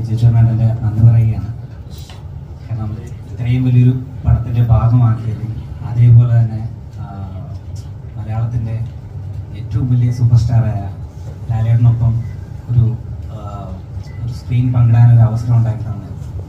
ലിജുചേട്ടൻ്റെ നന്ദി പറയുകയാണ് കാരണം ഇത്രയും വലിയൊരു പടത്തിൻ്റെ ഭാഗമാക്കിയതും അതേപോലെ തന്നെ ആ, മലയാളത്തിൻ്റെ ഏറ്റവും വലിയ സൂപ്പർ സ്റ്റാറായ ലാലേട്ടനൊപ്പം ഒരു ആ, ഒരു സ്ക്രീൻ പങ്കിടാൻ ഒരു അവസരം ഉണ്ടാക്കി തന്നത്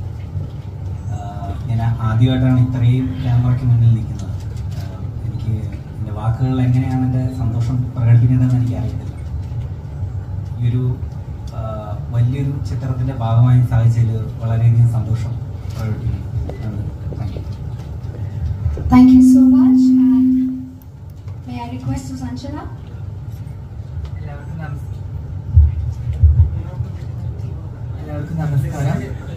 ആ, ഞാൻ ആദ്യമായിട്ടാണ് ഇത്രയും ക്യാമറയ്ക്ക് മുന്നിൽ നിൽക്കുന്നത് ആ, എനിക്ക് എൻ്റെ വാക്കുകളിൽ എങ്ങനെയാണ് എൻ്റെ സന്തോഷം പ്രകടിപ്പിക്കേണ്ടതെന്ന് എനിക്ക് അറിയത്തില്ല ഈ ഒരു ആ, വലിയൊരു ചിത്രത്തിൻ്റെ ഭാഗമായി സാധിച്ചതിൽ വളരെയധികം സന്തോഷം പ്രകടിപ്പിക്കുന്നു thank you Thank you so much. And may I request Susanchana? എല്ലാവർക്കും നമസ്- എല്ലാവർക്കും നമസ്കാരം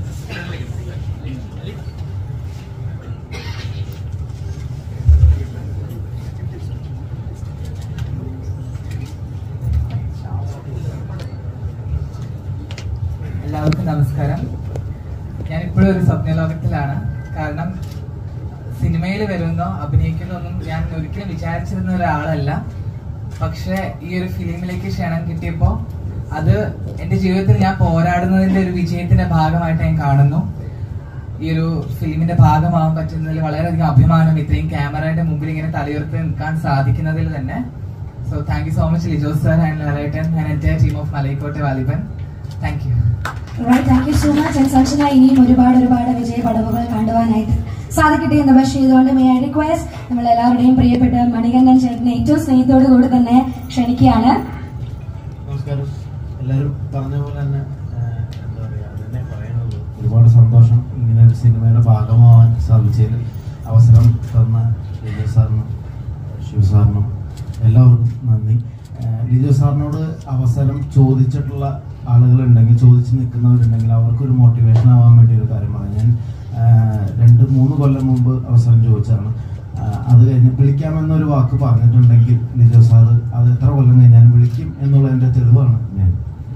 എല്ലാവർക്കും നമസ്കാരം ഞാനിപ്പോഴും ഒരു സ്വപ്നലോകത്തിലാണ് കാരണം സിനിമയിൽ വരുന്നോ അഭിനയിക്കുന്നോ ഒന്നും ഞാൻ ഒരിക്കലും വിചാരിച്ചിരുന്ന ഒരാളല്ല പക്ഷെ ഈ ഒരു ഫിലിമിലേക്ക് ക്ഷണം കിട്ടിയപ്പോ അത് എന്റെ ജീവിതത്തിൽ ഞാൻ പോരാടുന്നതിന്റെ ഒരു വിജയത്തിന്റെ ഭാഗമായിട്ട് ഞാൻ കാണുന്നു ഈ ഒരു ഫിലിമിന്റെ ഭാഗമാവാൻ പറ്റുന്നതിൽ വളരെയധികം അഭിമാനം ഇത്രയും ക്യാമറയുടെ മുമ്പിൽ ഇങ്ങനെ തലയുയർത്തി നിൽക്കാൻ സാധിക്കുന്നതിൽ തന്നെ so thank you so much ലിജോസ് സർ ആൻഡ് ലലേട്ടൻ ആൻഡ് എൻ്റെ team of Malaikottai Vaaliban thank you Alright, thank you so much. And Sanchana ഇനിയും ഒരുപാട് ഒരുപാട് വിജയ പടവുകൾ കണ്ടുവാനായിട്ട് സാധിക്കട്ടെ എന്ന് ബഷ് ചെയ്തുകൊണ്ട് മേ ഐ റിക്വസ്റ്റ് നമ്മൾ എല്ലാവരുടെയും പ്രിയപ്പെട്ട മണികണ്ഠൻ ചേട്ടനെ ഏറ്റവും സ്നേഹത്തോടു കൂടി തന്നെ ക്ഷണിക്കുകയാണ് നമസ്കാരം എല്ലാവരും പറഞ്ഞ പോലെ തന്നെ ആഹ്, എന്താ പറയുക അതന്നെ പറയാനുള്ളൂ ഒരുപാട് സന്തോഷം ഇങ്ങനെ ഒരു സിനിമയുടെ ഭാഗമാവാൻ സാധിച്ചതിൽ അവസരം തന്ന ലിജോ സാറിനും ശിവ സാറിനും എല്ലാവർക്കും നന്ദി ആഹ്, ലിജോ സാറിനോട് അവസരം ചോദിച്ചിട്ടുള്ള ആളുകളുണ്ടെങ്കിൽ ചോദിച്ച് നിൽക്കുന്നവരുണ്ടെങ്കിൽ അവർക്കൊരു മോട്ടിവേഷൻ ആവാൻ വേണ്ടി ഒരു കാര്യം പറയാം ഞാൻ ആഹ്, രണ്ട് മൂന്ന് കൊല്ലം മുമ്പ് അവസരം ചോദിച്ചതാണ് ആഹ്, അത് കഴിഞ്ഞ് വിളിക്കാമെന്നൊരു വാക്ക് പറഞ്ഞിട്ടുണ്ടെങ്കിൽ ലിജോ സാറ് അത് എത്ര കൊല്ലം കഴിഞ്ഞാൽ വിളിക്കും എന്നുള്ളതിന്റെ തെളിവാണ് ഞാൻ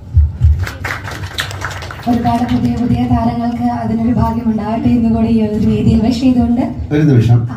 ഒരുപാട് പുതിയ പുതിയ താരങ്ങൾക്ക് അതിനൊരു ഭാഗ്യം ഉണ്ടാകട്ടെ എന്ന് കൂടി ഈ ഒരു വേദിയിൽ വിഷ് ചെയ്തുകൊണ്ട് ഒരു നിമിഷം ആ.